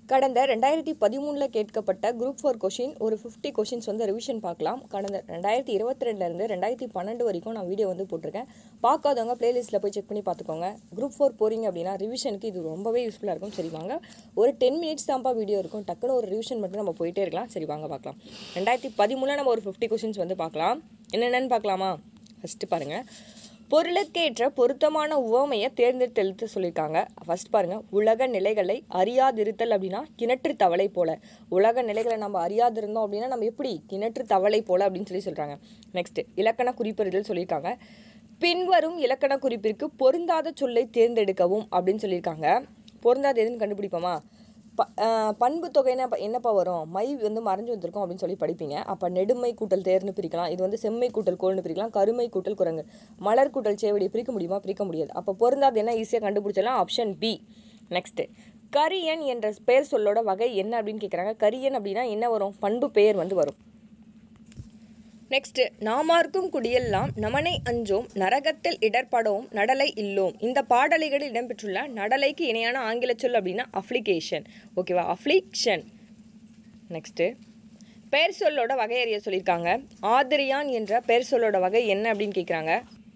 கடந்த ரெண்டாயிரத்தி பதிமூணில் கேட்கப்பட்ட குரூப் ஃபோர் கொஷின் ஒரு ஃபிஃப்டி கொஷின்ஸ் வந்து ரிவிஷன் பார்க்கலாம் கடந்த ரெண்டாயிரத்தி இருபத்தி ரெண்டுலேருந்து ரெண்டாயிரத்தி பன்னெண்டு வரைக்கும் நான் வீடியோ வந்து போட்டிருக்கேன் பார்க்காதவங்க பிளேலிஸ்ட்டில் போய் செக் பண்ணி பார்த்துக்கோங்க குரூப் ஃபோர் போகிறீங்க அப்படின்னா ரிவிஷனுக்கு இது ரொம்பவே யூஸ்ஃபுல்லாக இருக்கும் சரி வாங்க ஒரு டென் மினிட்ஸ் தான்ப்பா வீடியோ இருக்கும் டக்குன்னு ஒரு ரிவிஷன் மட்டும் நம்ம போயிட்டே இருக்கலாம் சரி வாங்க பார்க்கலாம் ரெண்டாயிரத்தி பதிமூணில் நம்ம ஒரு ஃபிஃப்டி கொஷின்ஸ் வந்து பார்க்கலாம் என்னென்னு பார்க்கலாமா ஃபஸ்ட்டு பாருங்கள் பொருளுக்கேற்ற பொருத்தமான உவமையை தேர்ந்தெடுத்து சொல்லியிருக்காங்க ஃபர்ஸ்ட் பாருங்க உலக நிலைகளை அறியாதிருத்தல் அப்படின்னா கிணற்று தவளை போல உலக நிலைகளை நம்ம அறியாதிருந்தோம் அப்படின்னா நம்ம எப்படி கிணற்று தவளை போல அப்படின்னு சொல்லி சொல்றாங்க நெக்ஸ்ட் இலக்கண குறிப்பறிதல் சொல்லியிருக்காங்க பின்வரும் இலக்கண குறிப்பிற்கு பொருந்தாத சொல்லை தேர்ந்தெடுக்கவும் அப்படின்னு சொல்லியிருக்காங்க பொருந்தாத எதுன்னு கண்டுபிடிப்போமா ப அஹ் பண்பு தொகைன்னா அப்ப என்னப்பா வரும் மை வந்து மறைஞ்சு வந்திருக்கும் அப்படின்னு சொல்லி படிப்பீங்க அப்போ நெடுமை கூட்டல் தேர்னு பிரிக்கலாம் இது வந்து செம்மை கூட்டல் கோல்னு பிரிக்கலாம் கருமை கூட்டல் குரங்கு மலர் கூட்டல் சேவடி பிரிக்க முடியுமா பிரிக்க முடியாது அப்போ பொருந்தாது என்ன ஈஸியாக கண்டுபிடிச்சலாம் ஆப்ஷன் பி நெக்ஸ்ட்டு கரியன் என்ற பெயர் சொல்லோட வகை என்ன அப்படின்னு கேட்குறாங்க கரியன் அப்படின்னா என்ன வரும் பண்பு பெயர் வந்து வரும் நெக்ஸ்ட் நாமார்க்கும் குடியெல்லாம் நமனை அஞ்சோம் நரகத்தில் இடர்படவும் நடலை இல்லோம் இந்த பாடலைகளில் இடம்பெற்றுள்ள நடலைக்கு இணையான ஆங்கில சொல் அப்படின்னா அப்ளிகேஷன் ஓகேவா அஃப்ளிக்ஷன் நெக்ஸ்ட்டு பெயர் சொல்லோட வகை அறிய சொல்லியிருக்காங்க ஆதிரியான் என்ற பெயர் சொல்லோட வகை என்ன அப்படின்னு கேட்குறாங்க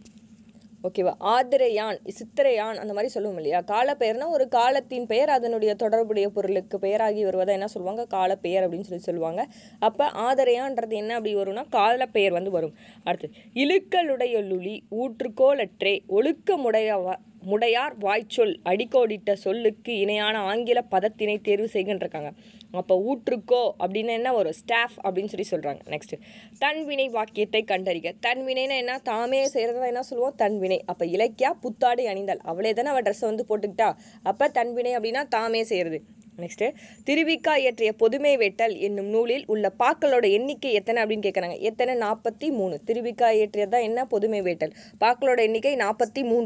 ஓகேவா ஆதிரையான் சித்திரையான் அந்த மாதிரி சொல்லுவோம் இல்லையா காலப்பெயர்னா ஒரு காலத்தின் பெயர் அதனுடைய தொடர்புடைய பொருளுக்கு பெயராகி வருவதை என்ன சொல்லுவாங்க காலப்பெயர் அப்படின்னு சொல்லி சொல்லுவாங்க அப்போ ஆதரையான்றது என்ன அப்படி வரும்னா காலப்பெயர் வந்து வரும் அடுத்து இழுக்களுடைய லுளி ஊற்றுக்கோலற்றே ஒழுக்கமுடைய வ- முடையார் வாய்ச்சொல் அடிக்கோடிட்ட சொல்லுக்கு இணையான ஆங்கில பதத்தினை தேர்வு செய்கின்றிருக்காங்க அப்போ ஊற்றுக்கோ அப்படின்னு என்ன வரும் ஸ்டாஃப் அப்படின்னு சொல்லி சொல்கிறாங்க நெக்ஸ்ட் தன்வினை வாக்கியத்தை கண்டறிக தன்வினைனா என்ன தாமே செய்கிறதா என்ன சொல்லுவோம் தன்வினை அப்போ இலக்கியா புத்தாடை அணிந்தாள் அவளே தானே அவள் ட்ரெஸ்ஸை வந்து போட்டுக்கிட்டா அப்போ தன்வினை அப்படின்னா தாமே செய்கிறது நெக்ஸ்ட்டு திருவிக்கா இயற்றிய பொதுமை வேட்டல் என்னும் நூலில் உள்ள பாக்களோட எண்ணிக்கை எத்தனை அப்படின்னு கேட்குறாங்க எத்தனை நாற்பத்தி மூணு திருவிக்கா இயற்றியது தான் என்ன பொதுமை வேட்டல் பாக்களோட எண்ணிக்கை நாற்பத்தி மூணு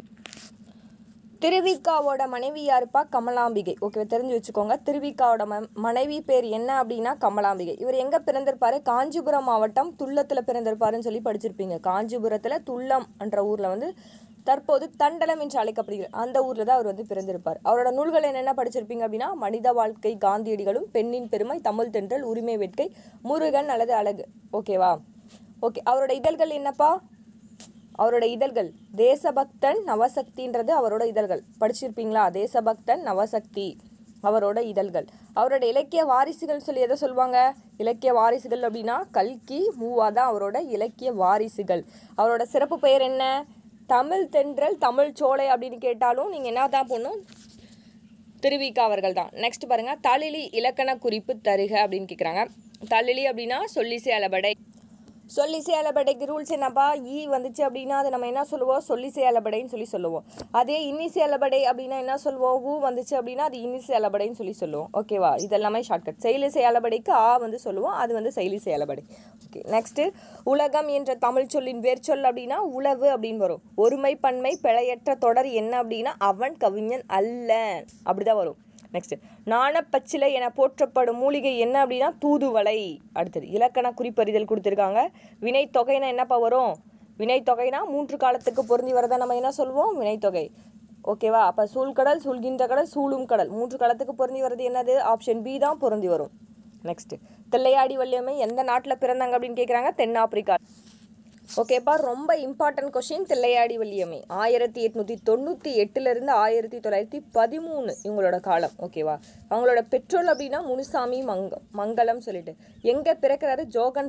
திருவிக்காவோட மனைவி யாருப்பா கமலாம்பிகை ஓகே தெரிஞ்சு வச்சுக்கோங்க திருவிக்காவோட ம மனைவி பேர் என்ன அப்படின்னா கமலாம்பிகை இவர் எங்கே பிறந்திருப்பாரு காஞ்சிபுரம் மாவட்டம் துள்ளத்தில் பிறந்திருப்பாருன்னு சொல்லி படிச்சிருப்பீங்க காஞ்சிபுரத்தில் துள்ளம் என்ற ஊரில் வந்து தற்போது தண்டலம் என்று அழைக்கப்படுகிறது அந்த ஊரில் தான் அவர் வந்து பிறந்திருப்பார் அவரோட நூல்கள் என்னென்ன படிச்சிருப்பீங்க அப்படின்னா மனித வாழ்க்கை காந்தியடிகளும் பெண்ணின் பெருமை தமிழ் தென்றல் உரிமை வேட்கை முருகன் அல்லது அழகு ஓகேவா ஓகே அவரோட இதழ்கள் என்னப்பா அவரோட இதழ்கள் தேசபக்தன் நவசக்தின்றது அவரோட இதழ்கள் படிச்சிருப்பீங்களா தேசபக்தன் நவசக்தி அவரோட இதழ்கள் அவரோட இலக்கிய வாரிசுகள் சொல்லி எதை சொல்லுவாங்க இலக்கிய வாரிசுகள் அப்படின்னா கல்கி மூவா தான் அவரோட இலக்கிய வாரிசுகள் அவரோட சிறப்பு பெயர் என்ன தமிழ் தென்றல் தமிழ் சோலை அப்படின்னு கேட்டாலும் நீங்கள் என்ன தான் பண்ணும் திருவிக்கா அவர்கள் தான் நெக்ஸ்ட் பாருங்க தளிலி இலக்கண குறிப்பு தருக அப்படின்னு கேட்குறாங்க தளிலி அப்படின்னா சொல்லிசை அளபடை சொல்லிசை அளபடைக்கு ரூல்ஸ் என்னப்பா ஈ வந்துச்சு அப்படின்னா அதை நம்ம என்ன சொல்லுவோம் சொல்லிசை அளபடைன்னு சொல்லி சொல்லுவோம் அதே இன்னிசை அளபடை அப்படின்னா என்ன சொல்லுவோம் ஊ வந்துச்சு அப்படின்னா அது இன்னிசை அளபடைன்னு சொல்லி சொல்லுவோம் ஓகேவா இதெல்லாமே ஷார்ட்கட் செயலிசை அளபடைக்கு ஆ வந்து சொல்லுவோம் அது வந்து செயலிசை அளபடை ஓகே நெக்ஸ்ட்டு உலகம் என்ற தமிழ் சொல்லின் வேர்ச்சொல் அப்படின்னா உளவு அப்படின்னு வரும் ஒருமை பன்மை பிழையற்ற தொடர் என்ன அப்படின்னா அவன் கவிஞன் அல்ல அப்படிதான் வரும் நெக்ஸ்ட் நாணப்பச்சிலை என போற்றப்படும் மூலிகை என்ன அப்படின்னா தூதுவளை அடுத்தது இலக்கண குறிப்பறிதல் கொடுத்துருக்காங்க வினைத்தொகைனா என்னப்பா வரும் வினைத்தொகைனா மூன்று காலத்துக்கு பொருந்தி வரதை நம்ம என்ன சொல்லுவோம் வினைத்தொகை ஓகேவா அப்போ சூழ்கடல் சூழ்கின்ற கடல் சூழும் கடல் மூன்று காலத்துக்கு பொருந்தி வர்றது என்னது ஆப்ஷன் பி தான் பொருந்தி வரும் நெக்ஸ்ட் தில்லையாடி வள்ளியம்மை எந்த நாட்டில் பிறந்தாங்க அப்படின்னு கேட்குறாங்க தென்னாப்பிரிக்கா ஓகேப்பா ரொம்ப இம்பார்ட்டன்ட் கொஷின் தில்லையாடி வள்ளியம்மை ஆயிரத்தி எட்நூற்றி தொண்ணூற்றி எட்டுலேருந்து ஆயிரத்தி தொள்ளாயிரத்தி பதிமூணு இவங்களோட காலம் ஓகேவா அவங்களோட பெட்ரோல் அப்படின்னா முனுசாமி மங்க மங்கலம் சொல்லிட்டு எங்கே பிறக்கிறாரு ஜோகன்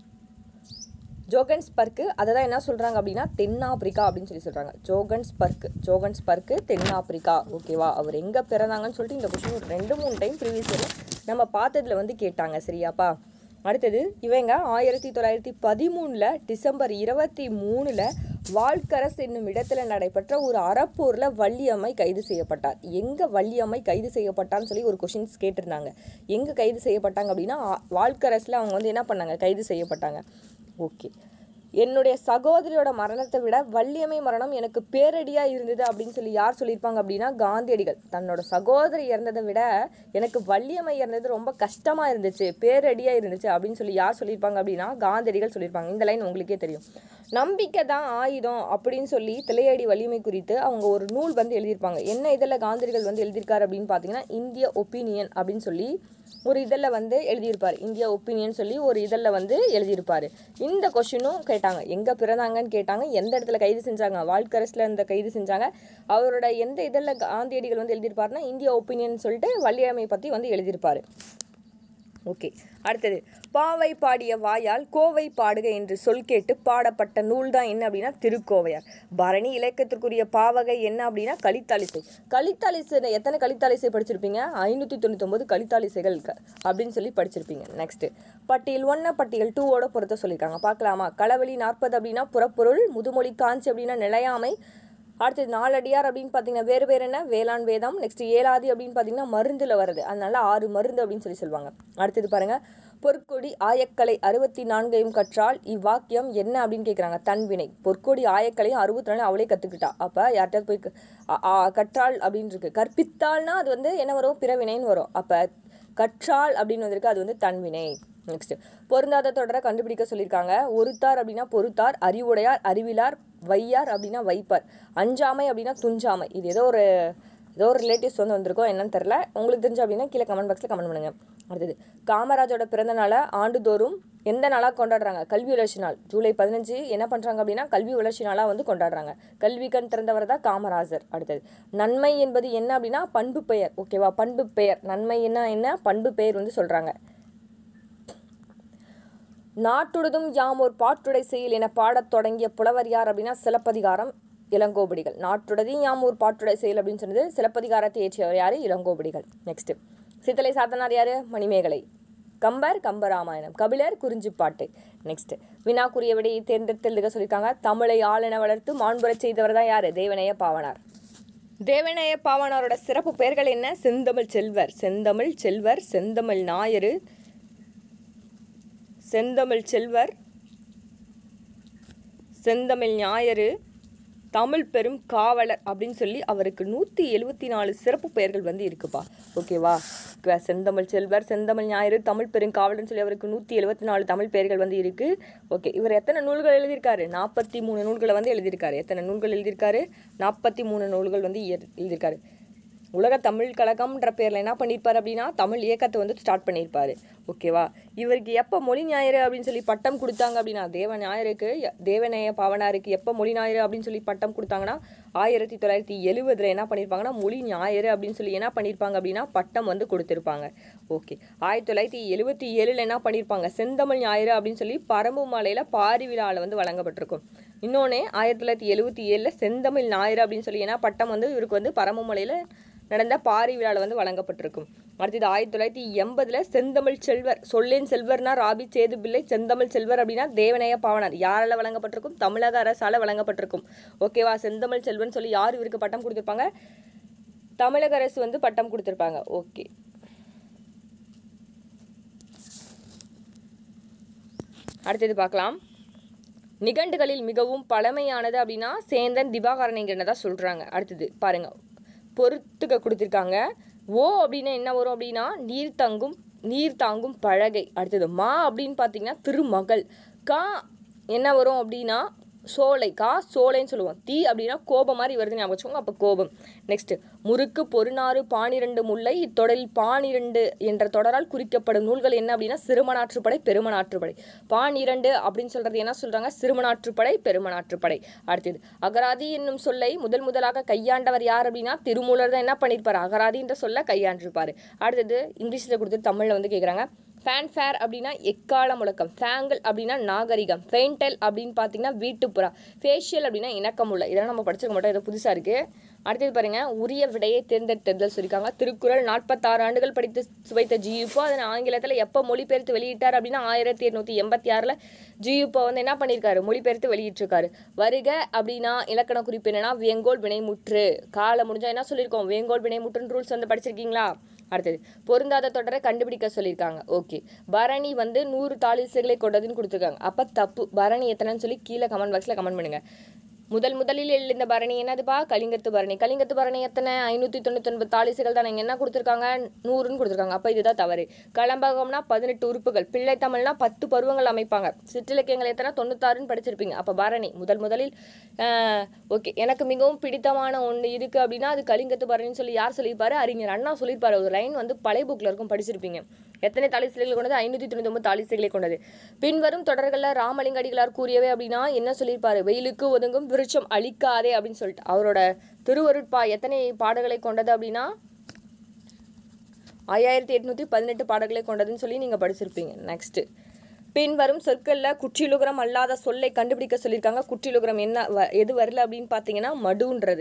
ஜோகன்ஸ்பர்க்கு அதை தான் என்ன சொல்கிறாங்க அப்படின்னா தென்னாப்பிரிக்கா அப்படின்னு சொல்லி சொல்கிறாங்க ஜோகன்ஸ்பர்க் ஜோகன்ஸ்பர்க்கு தென்னாப்பிரிக்கா ஓகேவா அவர் எங்கே பிறந்தாங்கன்னு சொல்லிட்டு இந்த கொஸ்டின் ஒரு ரெண்டு மூணு டைம் ப்ரீவியஸ் இயரில் நம்ம பார்த்ததுல வந்து கேட்டாங்க சரியாப்பா அடுத்தது இவங்க ஆயிரத்தி தொள்ளாயிரத்தி பதிமூணில் டிசம்பர் இருபத்தி மூணில் வால்கரஸ் என்னும் இடத்துல நடைபெற்ற ஒரு அறப்போரில் வள்ளியம்மை கைது செய்யப்பட்டார் எங்கே வள்ளியம்மை கைது செய்யப்பட்டான்னு சொல்லி ஒரு கொஷின்ஸ் கேட்டிருந்தாங்க எங்கே கைது செய்யப்பட்டாங்க அப்படின்னா ஆ- வால்கரஸில் அவங்க வந்து என்ன பண்ணாங்க கைது செய்யப்பட்டாங்க ஓகே என்னுடைய சகோதரியோட மரணத்தை விட வள்ளியம்மை மரணம் எனக்கு பேரடியாக இருந்தது அப்படின்னு சொல்லி யார் சொல்லியிருப்பாங்க அப்படின்னா காந்தியடிகள் தன்னோட சகோதரி இறந்ததை விட எனக்கு வள்ளியம்மை இறந்தது ரொம்ப கஷ்டமாக இருந்துச்சு பேரடியாக இருந்துச்சு அப்படின்னு சொல்லி யார் சொல்லியிருப்பாங்க அப்படின்னா காந்தியடிகள் சொல்லியிருப்பாங்க இந்த லைன் உங்களுக்கே தெரியும் நம்பிக்கை தான் ஆயுதம் அப்படின்னு சொல்லி திளையடி வலிமை குறித்து அவங்க ஒரு நூல் வந்து எழுதியிருப்பாங்க என்ன இதில் காந்தியடிகள் வந்து எழுதியிருக்காரு அப்படின்னு பார்த்தீங்கன்னா இந்திய ஒப்பீனியன் அப்படின்னு சொல்லி ஒரு இதழில் வந்து எழுதியிருப்பார் இந்தியா ஒப்பீனியன் சொல்லி ஒரு இதழில் வந்து எழுதியிருப்பார் இந்த கொஷினும் கேட்டாங்க எங்கே பிறந்தாங்கன்னு கேட்டாங்க எந்த இடத்துல கைது செஞ்சாங்க வால்கரஸில் இந்த கைது செஞ்சாங்க அவரோட எந்த இதழில் காந்தியடிகள் வந்து எழுதியிருப்பாருன்னா இந்தியா ஒப்பீனியன் சொல்லிட்டு வள்ளியம்மை பற்றி வந்து எழுதியிருப்பார் ஓகே அடுத்தது பாவை பாடிய வாயால் கோவை பாடுக என்று சொல் கேட்டு பாடப்பட்ட நூல் தான் என்ன அப்படின்னா திருக்கோவையார் பரணி இலக்கியத்திற்குரிய பாவகை என்ன அப்படின்னா கலித்தாலிசை கலித்தாலிசை எத்தனை கலித்தாலிசை படிச்சிருப்பீங்க ஐநூற்றி தொண்ணூத்தொம்பது கலித்தாலிசைகள் க- அப்படின்னு சொல்லி படிச்சிருப்பீங்க நெக்ஸ்ட்டு பட்டியல் ஒன்று பட்டியல் டூவோட பொறுத்த சொல்லியிருக்காங்க பார்க்கலாமா களவழி நாற்பது அப்படின்னா புறப்பொருள் முதுமொழி காஞ்சி அப்படின்னா நிலையாமை அடுத்தது நாலடியார் அப்படின்னு பார்த்தீங்கன்னா வேறு பேர் என்ன வேளாண் வேதம் நெக்ஸ்ட் ஏழாதி அப்படின்னு பார்த்தீங்கன்னா மருந்தில் வருது அதனால ஆறு மருந்து அப்படின்னு சொல்லி சொல்லுவாங்க அடுத்தது பாருங்க பொற்கொடி ஆயக்கலை அறுபத்தி நான்கையும் கற்றால் இவ்வாக்கியம் என்ன அப்படின்னு கேட்குறாங்க தன்வினை பொற்கொடி ஆயக்கலையும் அறுபத்தி நாலு அவளே கற்றுக்கிட்டா அப்போ யார்கிட்டயாவது போய் க- ஆ- ஆ- கற்றாள் அப்படின்னு இருக்கு கற்பித்தாள்னா அது வந்து என்ன வரும் பிறவினைன்னு வரும் அப்போ கற்றாள் அப்படின்னு வந்திருக்கு அது வந்து தன்வினை நெக்ஸ்ட் பொருந்தாத தொடரை கண்டுபிடிக்க சொல்லியிருக்காங்க ஒருத்தார் அப்படின்னா பொறுத்தார் அறிவுடையார் அறிவிலார் வையார் அப்படின்னா வைப்பார் அஞ்சாமை அப்படின்னா துஞ்சாமை இது ஏதோ ஒரு ஏதோ ஒரு ரிலேட்டிவ்ஸ் வந்து வந்திருக்கோம் என்னன்னு தெரில உங்களுக்கு தெரிஞ்சு அப்படின்னா கீழே கமெண்ட் பாக்ஸில் கமெண்ட் பண்ணுங்க அடுத்தது காமராஜோட பிறந்த நாளை ஆண்டுதோறும் எந்த நாளாக கொண்டாடுறாங்க கல்வி வளர்ச்சி நாள் ஜூலை பதினஞ்சு என்ன பண்ணுறாங்க அப்படின்னா கல்வி வளர்ச்சி நாளாக வந்து கொண்டாடுறாங்க கல்வி கண் திறந்தவர் தான் காமராஜர் அடுத்தது நன்மை என்பது என்ன அப்படின்னா பண்பு பெயர் ஓகேவா பண்பு பெயர் நன்மை என்ன என்ன பண்பு பெயர் வந்து சொல்கிறாங்க நாட்டுடுதும் யாமோர் பாட்டுடை செயல் என பாடத் தொடங்கிய புலவர் யார் அப்படின்னா சிலப்பதிகாரம் இளங்கோவடிகள் நாட்டுடதையும் யாமோர் பாட்டுடை செயல் அப்படின்னு சொன்னது சிலப்பதிகாரத்தை இயற்றியவர் யார் இளங்கோவடிகள் நெக்ஸ்ட் சித்தலை சாத்தனார் யார் மணிமேகலை கம்பர் கம்பராமாயணம் கபிலர் குறிஞ்சிப்பாட்டு நெக்ஸ்ட் வினாக்குரிய விடையை தேர்ந்தெடுத்து சொல்லியிருக்காங்க தமிழை ஆளென வளர்த்து மாண்புறச் செய்தவர் தான் யார் தேவனைய பாவனார் தேவனைய பாவனாரோட சிறப்பு பெயர்கள் என்ன செந்தமிழ் செல்வர் செந்தமிழ் செல்வர் செந்தமிழ் ஞாயிறு செந்தமிழ் செல்வர் செந்தமிழ் ஞாயிறு தமிழ் பெரும் காவலர் அப்படின்னு சொல்லி அவருக்கு நூற்றி எழுபத்தி நாலு சிறப்பு பெயர்கள் வந்து இருக்குப்பா ஓகேவா க- செந்தமிழ் செல்வர் செந்தமிழ் ஞாயிறு தமிழ் பெரும் காவலர்னு சொல்லி அவருக்கு நூற்றி எழுபத்தி நாலு தமிழ் பெயர்கள் வந்து இருக்கு ஓகே இவர் எத்தனை நூல்கள் எழுதியிருக்காரு நாற்பத்தி மூணு நூல்களை வந்து எழுதியிருக்காரு எத்தனை நூல்கள் எழுதியிருக்காரு நாற்பத்தி மூணு நூல்கள் வந்து இயற்- எழுதியிருக்காரு உலக தமிழ் கழகம்ன்ற பேரில் என்ன பண்ணியிருப்பார் அப்படின்னா தமிழ் இயக்கத்தை வந்து ஸ்டார்ட் பண்ணியிருப்பாரு ஓகேவா இவருக்கு எப்போ மொழி ஞாயிறு அப்படின்னு சொல்லி பட்டம் கொடுத்தாங்க அப்படின்னா தேவ ஞாயிறுக்கு எ- தேவநேய பாவனாருக்கு எப்போ மொழி ஞாயிறு அப்படின்னு சொல்லி பட்டம் கொடுத்தாங்கன்னா ஆயிரத்தி தொள்ளாயிரத்தி எழுபதுல என்ன பண்ணியிருப்பாங்கன்னா மொழி ஞாயிறு அப்படின்னு சொல்லி என்ன பண்ணியிருப்பாங்க அப்படின்னா பட்டம் வந்து கொடுத்துருப்பாங்க ஓகே ஆயிரத்தி தொள்ளாயிரத்தி எழுபத்தி ஏழில் என்ன பண்ணியிருப்பாங்க செந்தமிழ் ஞாயிறு அப்படின்னு சொல்லி பரம்பு மலையில் பாரி விழாவில் வந்து வழங்கப்பட்டிருக்கும் இன்னொன்று ஆயிரத்தி தொள்ளாயிரத்தி எழுபத்தி ஏழில் செந்தமிழ் ஞாயிறு அப்படின்னு சொல்லி ஏன்னா பட்டம் வந்து இவருக்கு வந்து பரம்பு மலையில் நடந்த பாரி விழாவில் வந்து வழங்கப்பட்டிருக்கும் அடுத்தது ஆயிரத்தி தொள்ளாயிரத்தி எண்பதுல செந்தமிழ் செல்வர் சொல்லேன் செல்வர்னா ராபி சேது பிள்ளை செந்தமிழ் செல்வர் அப்படின்னா தேவநேய பாவனார் யாரால வழங்கப்பட்டிருக்கும் தமிழக அரசால வழங்கப்பட்டிருக்கும் ஓகேவா செந்தமிழ் செல்வன் சொல்லி யார் இவருக்கு பட்டம் கொடுத்திருப்பாங்க தமிழக அரசு வந்து பட்டம் கொடுத்திருப்பாங்க ஓகே அடுத்தது பார்க்கலாம் நிகண்டுகளில் மிகவும் பழமையானது அப்படின்னா சேந்தன் திவாகரணிங்கிறத சொல்கிறாங்க அடுத்தது பாருங்க பொறுத்துக்க கொடுத்துருக்காங்க ஓ அப்படின்னா என்ன வரும் அப்படின்னா நீர் தங்கும் நீர் தாங்கும் பழகை அடுத்தது மா அப்படின்னு பார்த்தீங்கன்னா திருமகள் கா என்ன வரும் அப்படின்னா சோலை கா சோலைன்னு சொல்லுவோம் தீ அப்படின்னா கோபம் மாதிரி வருது ஞாபகம் வச்சுக்கோங்க அப்போ கோபம் நெக்ஸ்ட் முறுக்கு பொருநாறு பானிரண்டு முல்லை இத்தொடரில் பானிரண்டு என்ற தொடரால் குறிக்கப்படும் நூல்கள் என்ன அப்படின்னா சிறுமனாற்றுப்படை பெருமனாற்றுப்படை பானிரண்டு அப்படின்னு சொல்றது என்ன சொல்றாங்க சிறுமனாற்றுப்படை பெருமனாற்றுப்படை அடுத்தது அகராதி என்னும் சொல்லை முதல் முதலாக கையாண்டவர் யார் அப்படின்னா திருமூலர் தான் என்ன பண்ணியிருப்பாரு அகராதின்ற சொல்ல கையாண்டிருப்பாரு அடுத்தது இங்கிலீஷில் கொடுத்து தமிழில் வந்து கேட்குறாங்க ஃபேன்ஃபேர் அப்படின்னா எக்கால முழக்கம் ஃபேங்கல் அப்படின்னா நாகரிகம் ஃபெயின்டெல் அப்படின்னு பார்த்தீங்கன்னா வீட்டுப்புறா ஃபேஷியல் அப்படின்னா இணக்கமுள்ள இதெல்லாம் நம்ம படிச்சிருக்க மாட்டோம் இது புதுசாக இருக்குது அடுத்தது பாருங்க உரிய விடையை தேர்ந்தெடுத்தல் சொல்லியிருக்காங்க திருக்குறள் நாற்பத்தாறு ஆண்டுகள் படித்து சுவைத்த ஜியுப்போ அதனை ஆங்கிலத்தில் எப்போ மொழிபெயர்த்து வெளியிட்டார் அப்படின்னா ஆயிரத்தி எட்நூற்றி எண்பத்தி ஆறில் ஜியுப்போ வந்து என்ன பண்ணியிருக்காரு மொழிபெயர்த்து வெளியிட்டிருக்காரு வருக அப்படின்னா இலக்கண குறிப்பு என்னன்னா வேங்கோல் வினைமுற்று காலை முடிஞ்சா என்ன சொல்லியிருக்கோம் வேங்கோல் வினைமுற்றுன்னு ரூல்ஸ் வந்து படிச்சிருக்கீங்களா அடுத்தது பொருந்தாத தொடரை கண்டுபிடிக்க சொல்லியிருக்காங்க ஓகே பரணி வந்து நூறு தாலிசுகளை கொண்டதுன்னு கொடுத்துருக்காங்க அப்போ தப்பு பரணி எத்தனைன்னு சொல்லி கீழே கமெண்ட் பாக்ஸில் கமெண்ட் பண்ணுங்க முதல் முதலில் எழுந்த பரணி என்னதுப்பா கலிங்கத்து பரணி கலிங்கத்து பரணி எத்தனை ஐநூற்றி தொண்ணூத்தொன்பது தாலிசுகள் தான் இங்கே என்ன கொடுத்துருக்காங்க நூறுன்னு கொடுத்துருக்காங்க அப்போ இதுதான் தவறு களம்பகம்னா பதினெட்டு உறுப்புகள் பிள்ளை தமிழ்னா பத்து பருவங்கள் அமைப்பாங்க சிற்றிலக்கியங்கள் எத்தனை தொண்ணூத்தாறுன்னு படிச்சிருப்பீங்க அப்போ பரணி முதல் முதலில் ஓகே எனக்கு மிகவும் பிடித்தமான ஒன்று இருக்குது அப்படின்னா அது கலிங்கத்து பரணின்னு சொல்லி யார் சொல்லியிருப்பாரு அறிஞர் அண்ணா சொல்லியிருப்பாரு ஒரு லைன் வந்து பழைய புக்கில் இருக்கும் படிச்சிருப்பீங்க எத்தனை தாலிசிலைகளை கொண்டது ஐநூற்றி தொண்ணூற்றி ஒன்பது தாலிசிலைகளை கொண்டது பின்வரும் தொடர்களில் ராமலிங்க அடிகளார் கூறியவை அப்படின்னா என்ன சொல்லியிருப்பாரு வெயிலுக்கு ஒதுங்கும் விருட்சம் அழிக்காதே அப்படின்னு சொல்லிட்டு அவரோட திருவருட்பா எத்தனை பாடல்களை கொண்டது அப்படின்னா ஐயாயிரத்தி எட்நூற்றி பதினெட்டு பாடல்களை கொண்டதுன்னு சொல்லி நீங்கள் படிச்சிருப்பீங்க நெக்ஸ்ட்டு பின்வரும் சொற்களில் குற்றிலுகரம் அல்லாத சொல்லை கண்டுபிடிக்க சொல்லியிருக்காங்க குற்றிலுகரம் என்ன வ- எது வரல அப்படின்னு பார்த்தீங்கன்னா மடுன்றது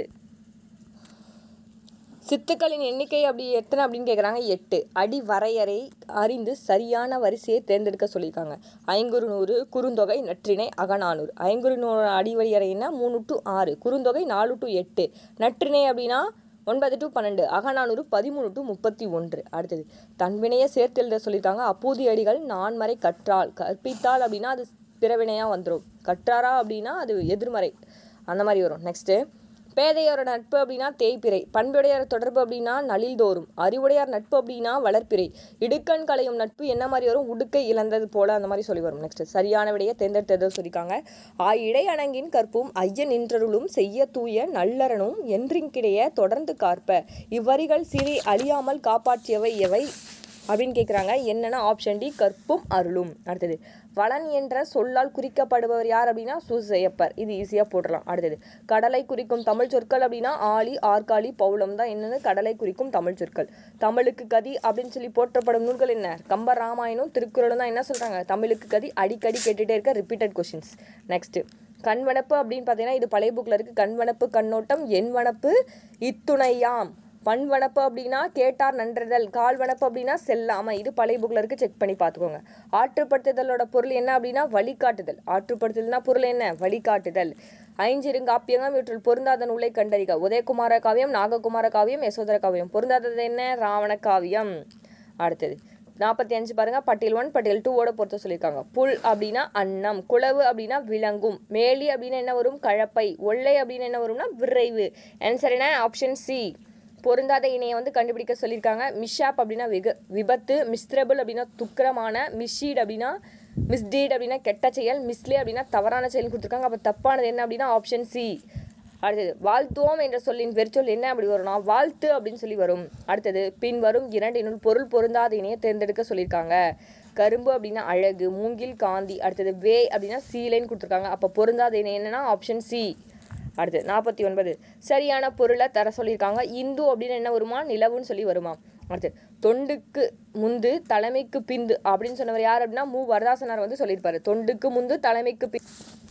சித்துக்களின் எண்ணிக்கை அப்படி எத்தனை அப்படின்னு கேட்குறாங்க எட்டு அடி வரையறை அறிந்து சரியான வரிசையை தேர்ந்தெடுக்க சொல்லியிருக்காங்க ஐங்குறு நூறு குறுந்தொகை நற்றிணை அகநானூறு ஐங்குறு நூறு அடி வரையறைன்னா மூணு டு ஆறு குறுந்தொகை நாலு டு எட்டு நற்றிணை அப்படின்னா ஒன்பது டு பன்னெண்டு அகநானூறு பதிமூணு டு முப்பத்தி ஒன்று அடுத்தது தன்வினையை சேர்த்து எழுத சொல்லியிருக்காங்க அப்பூதி அடிகள் நான்மறை கற்றால் கற்பித்தால் அப்படின்னா அது பிறவினையாக வந்துடும் கற்றாரா அப்படின்னா அது எதிர்மறை அந்த மாதிரி வரும் நெக்ஸ்ட்டு பேதையோர நட்பு அப்படின்னா தேய்பிறை பண்புடையார் தொடர்பு அப்படின்னா நளில் தோறும் அறிவுடையார் நட்பு அப்படின்னா வளர்ப்பிறை இடுக்கண் களையும் நட்பு என்ன மாதிரி வரும் உடுக்கை இழந்தது போல அந்த மாதிரி சொல்லி வரும் நெக்ஸ்ட் சரியான விடையை தேர்ந்தெடுத்ததை சொல்லியிருக்காங்க ஆயிடை அணங்கின் கற்பும் ஐயன் நின்றருளும் செய்ய தூய நல்லறனும் என்றிங்கிடைய தொடர்ந்து காற்ப இவ்வரிகள் சிறை அழியாமல் காப்பாற்றியவை எவை அப்படின்னு கேட்குறாங்க என்னென்னா ஆப்ஷன் டி கற்பும் அருளும் அடுத்தது வளன் என்ற சொல்லால் குறிக்கப்படுபவர் யார் அப்படின்னா சுசையப்பர் இது ஈஸியாக போட்டுடலாம் அடுத்தது கடலை குறிக்கும் தமிழ் சொற்கள் அப்படின்னா ஆளி ஆற்காலி பௌளம் தான் என்னென்னு கடலை குறிக்கும் தமிழ் சொற்கள் தமிழுக்கு கதி அப்படின்னு சொல்லி போற்றப்படும் நூல்கள் என்ன கம்ப ராமாயணம் திருக்குறளும் தான் என்ன சொல்கிறாங்க தமிழுக்கு கதி அடிக்கடி கேட்டுகிட்டே இருக்க ரிப்பீட்டட் கொஷின்ஸ் நெக்ஸ்ட்டு கண்வனப்பு அப்படின்னு பார்த்தீங்கன்னா இது பழைய புக்கில் இருக்குது கண்வனப்பு கண்ணோட்டம் என் வனப்பு இத்துணையாம் பண்வனப்பு அப்படின்னா கேட்டார் நன்றதல் கால்வனப்பு அப்படின்னா செல்லாமை இது பழைய புக்கில் இருக்குது செக் பண்ணி பார்த்துக்கோங்க ஆற்றுப்படுத்துதலோட பொருள் என்ன அப்படின்னா வழிகாட்டுதல் ஆற்றுப்படுத்துதல்னா பொருள் என்ன வழிகாட்டுதல் ஐஞ்சிருங்காப்பியங்கம் இவற்றில் பொருந்தாத நூலை கண்டறிக உதயகுமார காவியம் நாககுமார காவியம் யசோதர காவியம் பொருந்தாதது என்ன ராவண காவியம் அடுத்தது நாற்பத்தி அஞ்சு பாருங்க பட்டியல் ஒன் பட்டியல் டூவோட பொறுத்த சொல்லியிருக்காங்க புல் அப்படின்னா அன்னம் குளவு அப்படின்னா விலங்கும் மேலி அப்படின்னா என்ன வரும் கழப்பை ஒல்லை அப்படின்னு என்ன வரும்னா விரைவு ஆன்சர் என்ன ஆப்ஷன் சி பொருந்தாத இணையை வந்து கண்டுபிடிக்க சொல்லியிருக்காங்க மிஷாப் அப்படின்னா விக விபத்து மிஸ்ட்ரபிள் அப்படின்னா துக்கரமான மிஷீட் அப்படின்னா மிஸ்டீட் அப்படின்னா கெட்ட செயல் மிஸ்லே அப்படின்னா தவறான செயல் கொடுத்துருக்காங்க அப்போ தப்பானது என்ன அப்படின்னா ஆப்ஷன் சி அடுத்தது வாழ்த்துவோம் என்ற சொல்லின் வெறிச்சொல் என்ன அப்படி வரும்னா வாழ்த்து அப்படின்னு சொல்லி வரும் அடுத்தது பின் வரும் இரண்டினுள் பொருள் பொருந்தாத இணையை தேர்ந்தெடுக்க சொல்லியிருக்காங்க கரும்பு அப்படின்னா அழகு மூங்கில் காந்தி அடுத்தது வே அப்படின்னா சீலைன்னு கொடுத்துருக்காங்க அப்போ பொருந்தாத இணை என்னன்னா ஆப்ஷன் சி அடுத்து நாற்பத்தி ஒன்பது சரியான பொருளை தர சொல்லியிருக்காங்க இந்து அப்படின்னு என்ன வருமா நிலவுன்னு சொல்லி வருமா அடுத்து தொண்டுக்கு முந்து தலைமைக்கு பிந்து அப்படின்னு சொன்னவர் யார் அப்படின்னா மு வரதாசனார் வந்து சொல்லியிருப்பாரு தொண்டுக்கு முந்து தலைமைக்கு பின்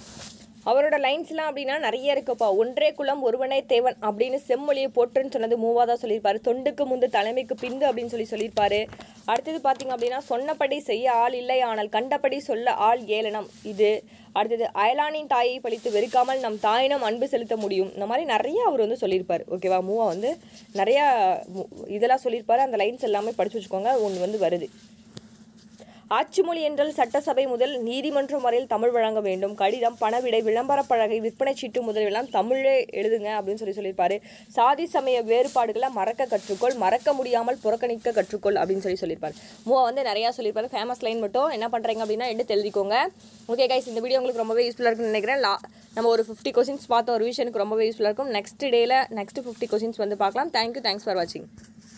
அவரோட லைன்ஸ்லாம் அப்படின்னா நிறைய இருக்குப்பா ஒன்றே குலம் ஒருவனே தேவன் அப்படின்னு செம்மொழியை போற்றுன்னு சொன்னது மூவாதான் சொல்லியிருப்பாரு தொண்டுக்கு முந்து தலைமைக்கு பிந்து அப்படின்னு சொல்லி சொல்லியிருப்பாரு அடுத்தது பார்த்தீங்க அப்படின்னா சொன்னபடி செய்ய ஆள் இல்லை ஆனால் கண்டபடி சொல்ல ஆள் ஏளனம் இது அடுத்தது அயலானின் தாயை பழித்து வெறுக்காமல் நம் தாயினம் அன்பு செலுத்த முடியும் இந்த மாதிரி நிறைய அவர் வந்து சொல்லியிருப்பார் ஓகேவா மூவா வந்து நிறையா மு- இதெல்லாம் சொல்லியிருப்பாரு அந்த லைன்ஸ் எல்லாமே படிச்சு வச்சுக்கோங்க ஒன்று வந்து வருது ஆட்சிமொழி என்றால் சட்டசபை முதல் நீதிமன்றம் வரையில் தமிழ் வழங்க வேண்டும் கடிதம் பணவிடை விளம்பரப் பலகை விற்பனை சீட்டு முதலியெல்லாம் தமிழே எழுதுங்க அப்படின்னு சொல்லி சொல்லியிருப்பாரு சாதி சமய வேறுபாடுகளை மறக்க கற்றுக்கொள் மறக்க முடியாமல் புறக்கணிக்க கற்றுக்கொள் அப்படின்னு சொல்லி சொல்லியிருப்பாரு மூவா வந்து நிறையா சொல்லியிருப்பாரு ஃபேமஸ் லைன் மட்டும் என்ன பண்ணுறீங்க அப்படின்னா எடுத்து எழுதிக்கோங்க ஓகே கைஸ் இந்த வீடியோ உங்களுக்கு ரொம்பவே யூஸ்ஃபுல்லாக இருக்குன்னு நினைக்கிறேன் லா நம்ம ஒரு ஃபிஃப்டி கொஸ்டின்ஸ் பார்த்த ஒரு விஷயனுக்கு ரொம்பவே யூஸ்ஃபுல்லாக இருக்கும் நெக்ஸ்ட் டேயில் நெக்ஸ்ட் ஃபிஃப்டி கொஸ்டின்ஸ் வந்து பார்க்கலாம் தேங்க்யூ தேங்க்ஸ் ஃபார் வாட்சிங்